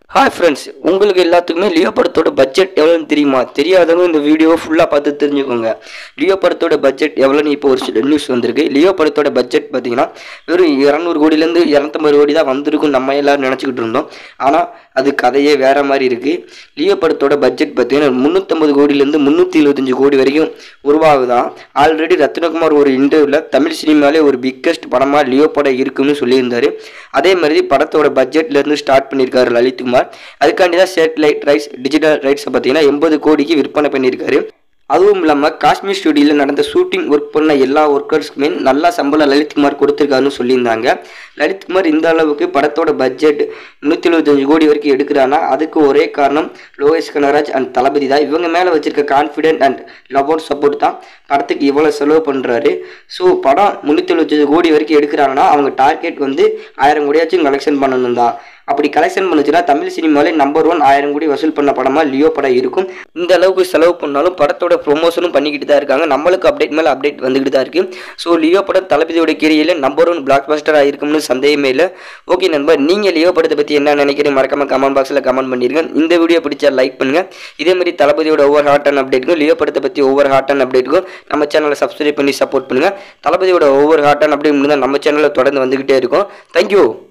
hi friends உங்களுக்கு எல்லாத்துக்குமே Leo படத்தோட பட்ஜெட் எவ்வளோன்னு தெரியுமா தெரியாதவங்க இந்த வீடியோ ஃபுல்லாக பார்த்து தெரிஞ்சுக்கோங்க லியோ படத்தோட பட்ஜெட் எவ்வளோன்னு இப்போ ஒரு சில நியூஸ் வந்திருக்கு லியோ படத்தோட பட்ஜெட் பார்த்தீங்கன்னா வெறும் இரநூறு கோடியிலேருந்து இரநூத்தம்பது கோடி தான் வந்திருக்கும் நம்ம எல்லாரும் நினச்சிக்கிட்டு இருந்தோம் ஆனால் அது கதையே வேற மாதிரி இருக்குது லியோ படத்தோட பட்ஜெட் பார்த்தீங்கன்னா முந்நூற்றம்பது கோடியிலேருந்து முந்நூற்றி எழுபத்தஞ்சு கோடி வரைக்கும் உருவாகுதான் ஆல்ரெடி ரத்னகுமார் ஒரு இன்டர்வியூவில் தமிழ் சினிமாலே ஒரு பிக்கஸ்ட் படமாக லியோ படம் இருக்குன்னு சொல்லியிருந்தாரு அதே மாதிரி படத்தோட பட்ஜெட்லேருந்து ஸ்டார்ட் பண்ணியிருக்காரு லலித்குமார் அதுக்காண்டி தான் சேட்டலைட் ரைட்ஸ் டிஜிட்டல் ரைட்ஸை பார்த்தீங்கன்னா எண்பது கோடிக்கு விற்பனை பண்ணியிருக்காரு அதுவும் இல்லாமல் காஷ்மீர் ஸ்டுடியோவில் நடந்த ஷூட்டிங் ஒர்க் பண்ண எல்லா ஒர்க்கர்ஸ்க்குமே நல்லா சம்பளம் லலித்குமார் கொடுத்துருக்காருன்னு சொல்லியிருந்தாங்க லலித்குமார் இந்த அளவுக்கு படத்தோட பட்ஜெட் நூற்றி எழுபத்தஞ்சு கோடி வரைக்கும் எடுக்கிறான்னா அதுக்கு ஒரே காரணம் லோகேஷ் கனராஜ் அண்ட் தளபதி தான் இவங்க மேலே வச்சிருக்க confident and love and support தான் படத்துக்கு இவ்வளோ செலவு பண்ணுறாரு ஸோ படம் முந்நூற்றி எழுபத்தஞ்சு கோடி வரைக்கும் எடுக்கிறாங்கன்னா அவங்க டார்கெட் வந்து ஆயிரம் கோடியாச்சும் கலெக்ஷன் பண்ணணும் தான் அப்படி கலெக்ஷன் பண்ணுச்சுன்னா தமிழ் சினிமாலே நம்பர் ஒன் ஆயிரம் கோடி வசூல் பண்ண படமாக லியோ படம் இருக்கும் இந்த அளவுக்கு செலவு பண்ணாலும் படத்தோட ப்ரொமோஷனும் பண்ணிக்கிட்டு தான் இருக்காங்க நம்மளுக்கு அப்டேட் மேலே அப்டேட் வந்துக்கிட்டு தான் இருக்கு ஸோ லியோ படம் தளபதியோட கீரையில் நம்பர் ஒன் பிளாக் பஸ்டராக இருக்கும்னு சந்தேகமே இல்லை ஓகே நண்பர் நீங்கள் லியோ படத்தை பற்றி என்ன நினைக்கிறீங்க மறக்காம கமெண்ட் பாக்ஸில் கமெண்ட் பண்ணிருங்க இந்த வீடியோ பிடிச்சா லைக் பண்ணுங்க இதே மாதிரி தளபதியோட ஒவ்வொரு ஹாட் அண்ட் அப்டேட்டுக்கும் லியோ படத்தை பற்றி ஒவ்வொரு ஹாட் அண்ட் அப்டேட்டுக்கும் நம்ம சேனலை சப்ஸ்கிரைப் பண்ணி சப்போர்ட் பண்ணுங்க தளபதியோட ஒவ்வொரு ஹாட் அண்ட் அப்டேட் நம்ம சேனலில் தொடர்ந்து வந்துக்கிட்டே இருக்கும் தேங்க்யூ